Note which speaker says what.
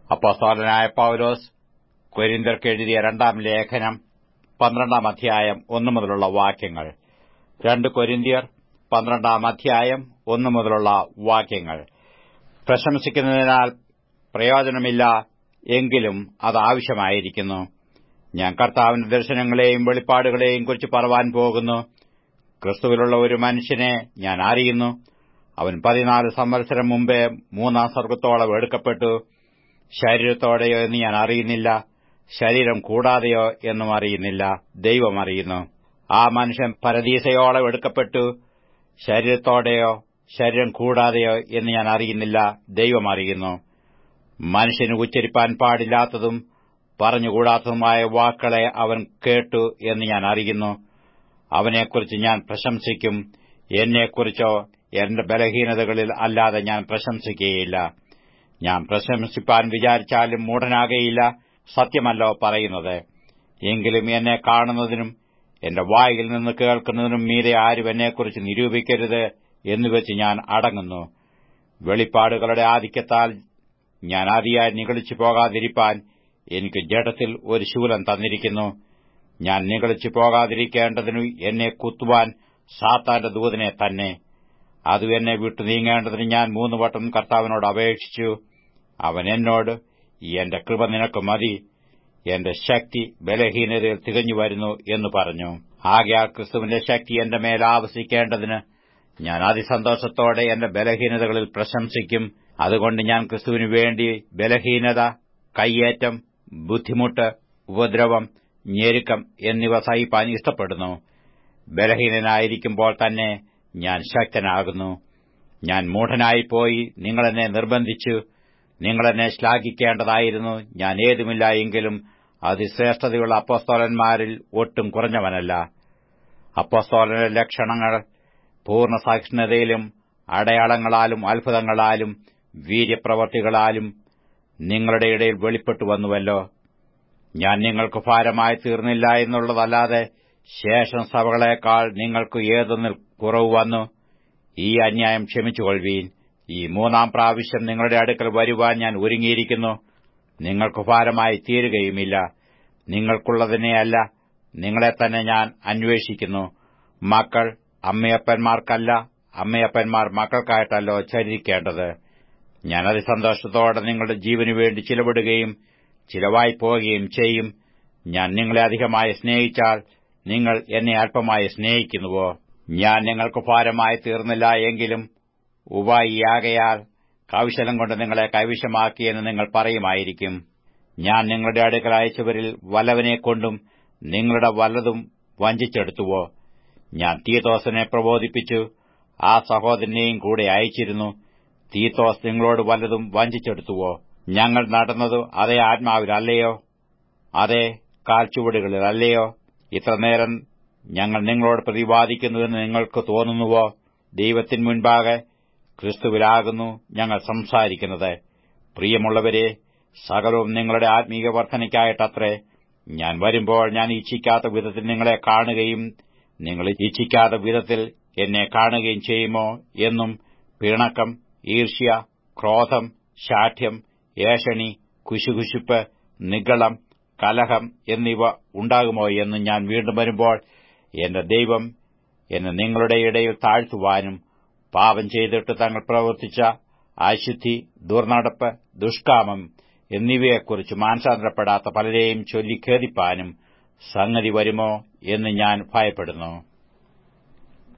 Speaker 1: അപ്പോസ്തലനായ പൌലോസ് കൊരിന്തർക്ക് എഴുതിയ രണ്ടാം ലേഖനം പന്ത്രണ്ടാം അധ്യായം ഒന്നു മുതലുള്ള വാക്യങ്ങൾ രണ്ട് കൊരിന്തിയർ പന്ത്രണ്ടാം അധ്യായം ഒന്നു മുതലുള്ള വാക്യങ്ങൾ പ്രശംസിക്കുന്നതിനാൽ പ്രയോജനമില്ല എങ്കിലും അത് ആവശ്യമായിരിക്കുന്നു ഞാൻ കർത്താവിന്റെ ദർശനങ്ങളെയും വെളിപ്പാടുകളെയും കുറിച്ച് പറവാൻ പോകുന്നു ക്രിസ്തുവിലുള്ള ഒരു മനുഷ്യനെ ഞാൻ അറിയുന്നു അവൻ പതിനാല് സംവത്സരം മുമ്പേ മൂന്നാം സ്വർഗത്തോളം എടുക്കപ്പെട്ടു ശരീരത്തോടെയോ എന്ന് ഞാൻ അറിയുന്നില്ല ശരീരം കൂടാതെയോ എന്നും അറിയുന്നില്ല ദൈവം അറിയുന്നു ആ മനുഷ്യൻ പരദീസയോളം എടുക്കപ്പെട്ടു ശരീരത്തോടെയോ ശരീരം കൂടാതെയോ എന്ന് ഞാൻ അറിയുന്നില്ല ദൈവം അറിയുന്നു മനുഷ്യന് ഉച്ചരിപ്പാൻ പാടില്ലാത്തതും പറഞ്ഞുകൂടാത്തതുമായ വാക്കുകളെ അവൻ കേട്ടു എന്ന് ഞാൻ അറിയുന്നു അവനെക്കുറിച്ച് ഞാൻ പ്രശംസിക്കും എന്നെക്കുറിച്ചോ എന്റെ ബലഹീനതകളിൽ അല്ലാതെ ഞാൻ പ്രശംസിക്കുകയില്ല ഞാൻ പ്രശംസിപ്പാൻ വിചാരിച്ചാലും മൂഢനാകയില്ല സത്യമല്ലോ പറയുന്നത് എങ്കിലും എന്നെ കാണുന്നതിനും എന്റെ വായിൽ നിന്ന് കേൾക്കുന്നതിനും മീതെ ആരും എന്നെക്കുറിച്ച് നിരൂപിക്കരുത് എന്നുവെച്ച് ഞാൻ അടങ്ങുന്നു വെളിപ്പാടുകളുടെ ആധിക്യത്താൽ ഞാൻ അതിയായി നിഗളിച്ചു പോകാതിരിപ്പാൻ എനിക്ക് ജഡത്തിൽ ഒരു ശൂലം തന്നിരിക്കുന്നു ഞാൻ നിഗളിച്ചു പോകാതിരിക്കേണ്ടതിനു എന്നെ കുത്തുവാൻ സാത്താന്റെ ദൂതനെ തന്നെ അത് എന്നെ വിട്ടു നീങ്ങേണ്ടതിന് ഞാൻ മൂന്ന് വട്ടം കർത്താവിനോട് അപേക്ഷിച്ചു അവൻ എന്നോട് എന്റെ കൃപ നിനക്ക് മതി എന്റെ ശക്തി ബലഹീനതയിൽ തികഞ്ഞു വരുന്നു എന്ന് പറഞ്ഞു ആകയാൽ ക്രിസ്തുവിന്റെ ശക്തി എന്റെ മേൽ ആവസിക്കേണ്ടതിന് ഞാൻ അതിസന്തോഷത്തോടെ എന്റെ ബലഹീനതകളിൽ പ്രശംസിക്കും അതുകൊണ്ട് ഞാൻ ക്രിസ്തുവിനു വേണ്ടി ബലഹീനത കയ്യേറ്റം ബുദ്ധിമുട്ട് ഉപദ്രവം ഞെരുക്കം എന്നിവ സഹിപ്പാൻ ഇഷ്ടപ്പെടുന്നു ബലഹീനനായിരിക്കുമ്പോൾ തന്നെ ഞാൻ ശക്തനാകുന്നു ഞാൻ മൂഢനായിപ്പോയി നിങ്ങളെന്നെ നിർബന്ധിച്ചു നിങ്ങളെന്നെ ശ്ലാഘിക്കേണ്ടതായിരുന്നു ഞാൻ ഏതുമില്ല എങ്കിലും അതിശ്രേഷ്ഠതയുള്ള അപ്പോസ്തോലന്മാരിൽ ഒട്ടും കുറഞ്ഞവനല്ല അപ്പോസ്തോലന്റെ ലക്ഷണങ്ങൾ പൂർണ്ണ സഹിഷ്ണുതയിലും അടയാളങ്ങളാലും അത്ഭുതങ്ങളാലും വീര്യപ്രവർത്തികളാലും നിങ്ങളുടെ ഇടയിൽ വെളിപ്പെട്ടു വന്നുവല്ലോ ഞാൻ നിങ്ങൾക്ക് ഭാരമായി തീർന്നില്ല എന്നുള്ളതല്ലാതെ ശേഷം സഭകളെക്കാൾ നിങ്ങൾക്ക് ഏതൊന്നിൽ കുറവ് വന്നു ഈ അന്യായം ക്ഷമിച്ചുകൊള്ളുവീൻ ഈ മൂന്നാം പ്രാവശ്യം നിങ്ങളുടെ അടുക്കൽ വരുവാൻ ഞാൻ ഒരുങ്ങിയിരിക്കുന്നു നിങ്ങൾക്ക് ഭാരമായി തീരുകയുമില്ല നിങ്ങൾക്കുള്ളതിനെയല്ല നിങ്ങളെ തന്നെ ഞാൻ അന്വേഷിക്കുന്നു മക്കൾ അമ്മയപ്പന്മാർക്കല്ല അമ്മയപ്പന്മാർ മക്കൾക്കായിട്ടല്ലോ ചരിക്കേണ്ടത് ഞാൻ അതിസന്തോഷത്തോടെ നിങ്ങളുടെ ജീവനു വേണ്ടി ചിലവിടുകയും ചിലവായി പോവുകയും ചെയ്യും ഞാൻ നിങ്ങളെ അധികമായി സ്നേഹിച്ചാൽ നിങ്ങൾ എന്നെ അല്പമായി സ്നേഹിക്കുന്നുവോ ഞാൻ നിങ്ങൾക്ക് ഭാരമായി തീർന്നില്ല എങ്കിലും ഉപായിയാകയാൽ കൗശലം കൊണ്ട് നിങ്ങളെ കൈവശമാക്കിയെന്ന് നിങ്ങൾ പറയുമായിരിക്കും ഞാൻ നിങ്ങളുടെ അടുക്കൽ അയച്ചവരിൽ വല്ലവനെക്കൊണ്ടും നിങ്ങളുടെ വല്ലതും വഞ്ചിച്ചെടുത്തുവോ ഞാൻ തീത്തോസിനെ പ്രബോധിപ്പിച്ചു ആ സഹോദരനെയും കൂടെ അയച്ചിരുന്നു തീത്തോസ് നിങ്ങളോട് വല്ലതും വഞ്ചിച്ചെടുത്തുവോ ഞങ്ങൾ നടന്നത് അതേ ആത്മാവിലല്ലയോ അതേ കാൽച്ചുവടുകളിലല്ലയോ ഇത്രനേരം ഞങ്ങൾ നിങ്ങളോട് പ്രതിവാദിക്കുന്നുവെന്ന് നിങ്ങൾക്ക് തോന്നുന്നുവോ ദൈവത്തിൻ മുൻപാകെ ക്രിസ്തുവിലാകുന്നു ഞങ്ങൾ സംസാരിക്കുന്നത് പ്രിയമുള്ളവരെ സകലവും നിങ്ങളുടെ ആത്മീയ വർധനയ്ക്കായിട്ടത്രേ ഞാൻ വരുമ്പോൾ ഞാൻ ഇച്ഛിക്കാത്ത വിധത്തിൽ നിങ്ങളെ കാണുകയും നിങ്ങൾ ഇച്ഛിക്കാത്ത വിധത്തിൽ എന്നെ കാണുകയും ചെയ്യുമോ എന്നും പിണക്കം ഈർഷ്യ ക്രോധം ശാഠ്യം ഏഷണി കുശുകുശുപ്പ് നിഗളം കലഹം എന്നിവ ഉണ്ടാകുമോ എന്ന് ഞാൻ വീണ്ടും വരുമ്പോൾ എന്റെ ദൈവം എന്നെ നിങ്ങളുടെ ഇടയിൽ താഴ്ത്തുവാനും പാപം ചെയ്തിട്ട് തങ്ങൾ പ്രവർത്തിച്ച അശുദ്ധി ദുർനടപ്പ് ദുഷ്കാമം എന്നിവയെക്കുറിച്ച് മാനസാന്തരപ്പെടാത്ത പലരെയും ചൊല്ലി ഖേദിപ്പാനും സംഗതി വരുമോ എന്ന് ഞാൻ ഭയപ്പെടുന്നു